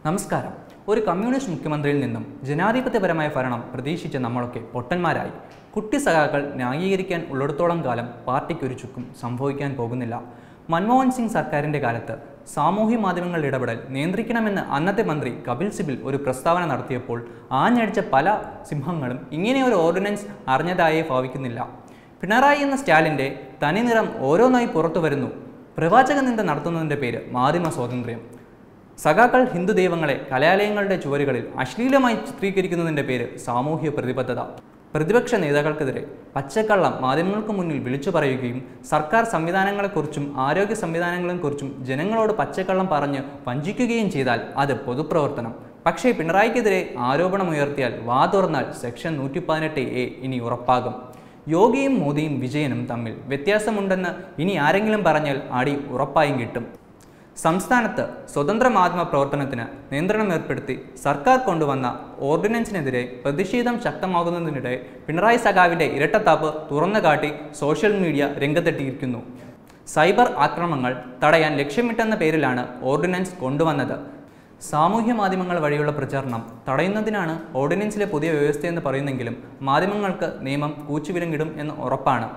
നമസ്കാരം ഒരു കമ്മ്യൂണിസ്റ്റ് മുഖ്യമന്ത്രിയിൽ നിന്നും ജനാധിപത്യപരമായ ഭരണം പ്രതീക്ഷിച്ച നമ്മളൊക്കെ പൊട്ടന്മാരായി കുട്ടി സഖാക്കൾ ന്യായീകരിക്കാൻ ഉള്ളിടത്തോളം കാലം പാർട്ടിക്ക് ഒരു ചുക്കും സംഭവിക്കാൻ പോകുന്നില്ല മൻമോഹൻ സിംഗ് സർക്കാരിൻ്റെ കാലത്ത് സാമൂഹ്യ മാധ്യമങ്ങളുടെ ഇടപെടൽ നിയന്ത്രിക്കണമെന്ന് അന്നത്തെ മന്ത്രി കപിൽ സിബിൽ ഒരു പ്രസ്താവന നടത്തിയപ്പോൾ ആഞ്ഞടിച്ച പല സിംഹങ്ങളും ഇങ്ങനെ ഒരു ഓർഡിനൻസ് അറിഞ്ഞതായേ ഭാവിക്കുന്നില്ല പിണറായി എന്ന സ്റ്റാലിൻ്റെ തനിനിറം ഓരോന്നായി പുറത്തു വരുന്നു പ്രവാചക നിന്ദ നടത്തുന്നതിൻ്റെ പേര് മാധ്യമ സ്വാതന്ത്ര്യം സഖാക്കൾ ഹിന്ദു ദൈവങ്ങളെ കലാലയങ്ങളുടെ ചുവരുകളിൽ അശ്ലീലമായി ചിത്രീകരിക്കുന്നതിൻ്റെ പേര് സാമൂഹ്യ പ്രതിബദ്ധത പ്രതിപക്ഷ നേതാക്കൾക്കെതിരെ പച്ചക്കള്ളം മാധ്യമങ്ങൾക്ക് മുന്നിൽ വിളിച്ചു പറയുകയും സർക്കാർ സംവിധാനങ്ങളെക്കുറിച്ചും ആരോഗ്യ സംവിധാനങ്ങളെക്കുറിച്ചും ജനങ്ങളോട് പച്ചക്കള്ളം പറഞ്ഞ് വഞ്ചിക്കുകയും ചെയ്താൽ അത് പൊതുപ്രവർത്തനം പക്ഷേ പിണറായിക്കെതിരെ ആരോപണമുയർത്തിയാൽ വാ തുറന്നാൽ സെക്ഷൻ നൂറ്റി പതിനെട്ട് എ ഇനി ഉറപ്പാകും യോഗിയും മോദിയും വിജയനും തമ്മിൽ വ്യത്യാസമുണ്ടെന്ന് ഇനി ആരെങ്കിലും പറഞ്ഞാൽ അടി ഉറപ്പായും കിട്ടും സംസ്ഥാനത്ത് സ്വതന്ത്ര മാധ്യമ പ്രവർത്തനത്തിന് നിയന്ത്രണം ഏർപ്പെടുത്തി സർക്കാർ കൊണ്ടുവന്ന ഓർഡിനൻസിനെതിരെ പ്രതിഷേധം ശക്തമാകുന്നതിനിടെ പിണറായി സഖാവിന്റെ ഇരട്ടത്താപ്പ് തുറന്നു കാട്ടി സോഷ്യൽ മീഡിയ രംഗത്തെത്തിയിരിക്കുന്നു സൈബർ ആക്രമണങ്ങൾ തടയാൻ ലക്ഷ്യമിട്ടെന്ന പേരിലാണ് ഓർഡിനൻസ് കൊണ്ടുവന്നത് സാമൂഹ്യ മാധ്യമങ്ങൾ വഴിയുള്ള പ്രചാരണം തടയുന്നതിനാണ് ഓർഡിനൻസിലെ പുതിയ വ്യവസ്ഥയെന്ന് പറയുന്നെങ്കിലും മാധ്യമങ്ങൾക്ക് നിയമം കൂച്ചുവിലങ്ങിടും എന്ന് ഉറപ്പാണ്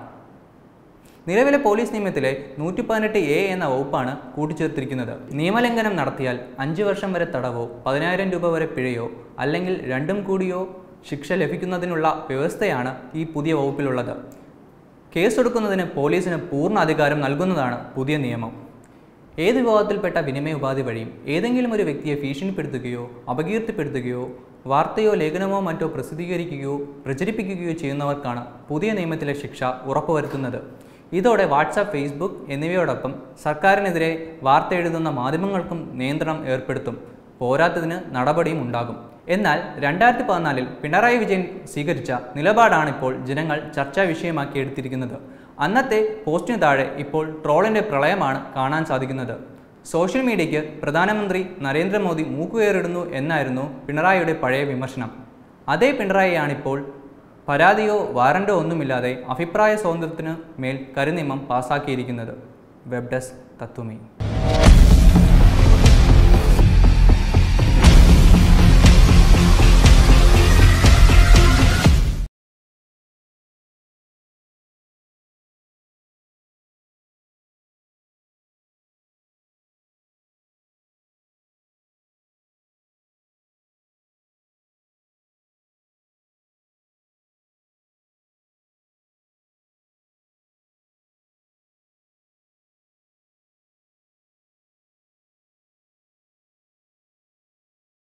നിലവിലെ പോലീസ് നിയമത്തിലെ നൂറ്റി പതിനെട്ട് എ എന്ന വകുപ്പാണ് കൂട്ടിച്ചേർത്തിരിക്കുന്നത് നിയമലംഘനം നടത്തിയാൽ അഞ്ച് വർഷം വരെ തടവോ പതിനായിരം രൂപ വരെ പിഴയോ അല്ലെങ്കിൽ രണ്ടും കൂടിയോ ശിക്ഷ ലഭിക്കുന്നതിനുള്ള വ്യവസ്ഥയാണ് ഈ പുതിയ വകുപ്പിലുള്ളത് കേസെടുക്കുന്നതിന് പോലീസിന് പൂർണ്ണ അധികാരം നൽകുന്നതാണ് പുതിയ നിയമം ഏത് വിഭാഗത്തിൽപ്പെട്ട വിനിമയ ഉപാധി വഴിയും ഏതെങ്കിലും ഒരു വ്യക്തിയെ ഭീഷണിപ്പെടുത്തുകയോ അപകീർത്തിപ്പെടുത്തുകയോ വാർത്തയോ ലേഖനമോ മറ്റോ പ്രസിദ്ധീകരിക്കുകയോ പ്രചരിപ്പിക്കുകയോ ചെയ്യുന്നവർക്കാണ് പുതിയ നിയമത്തിലെ ശിക്ഷ ഉറപ്പുവരുത്തുന്നത് ഇതോടെ വാട്സാപ്പ് ഫേസ്ബുക്ക് എന്നിവയോടൊപ്പം സർക്കാരിനെതിരെ വാർത്ത എഴുതുന്ന മാധ്യമങ്ങൾക്കും നിയന്ത്രണം ഏർപ്പെടുത്തും പോരാത്തതിന് നടപടിയും ഉണ്ടാകും എന്നാൽ രണ്ടായിരത്തി പതിനാലിൽ പിണറായി വിജയൻ സ്വീകരിച്ച നിലപാടാണിപ്പോൾ ജനങ്ങൾ ചർച്ചാ വിഷയമാക്കി എടുത്തിരിക്കുന്നത് അന്നത്തെ പോസ്റ്റിന് താഴെ ഇപ്പോൾ ട്രോളിൻ്റെ പ്രളയമാണ് കാണാൻ സാധിക്കുന്നത് സോഷ്യൽ മീഡിയയ്ക്ക് പ്രധാനമന്ത്രി നരേന്ദ്രമോദി മൂക്കുകയറിടുന്നു എന്നായിരുന്നു പിണറായിയുടെ പഴയ വിമർശനം അതേ പിണറായിയാണിപ്പോൾ പരാതിയോ വാറന്റോ ഒന്നുമില്ലാതെ അഭിപ്രായ സ്വാതന്ത്ര്യത്തിന് മേൽ കരുനിയമം പാസാക്കിയിരിക്കുന്നത് വെബ് ഡെസ്ക് തത്വമേ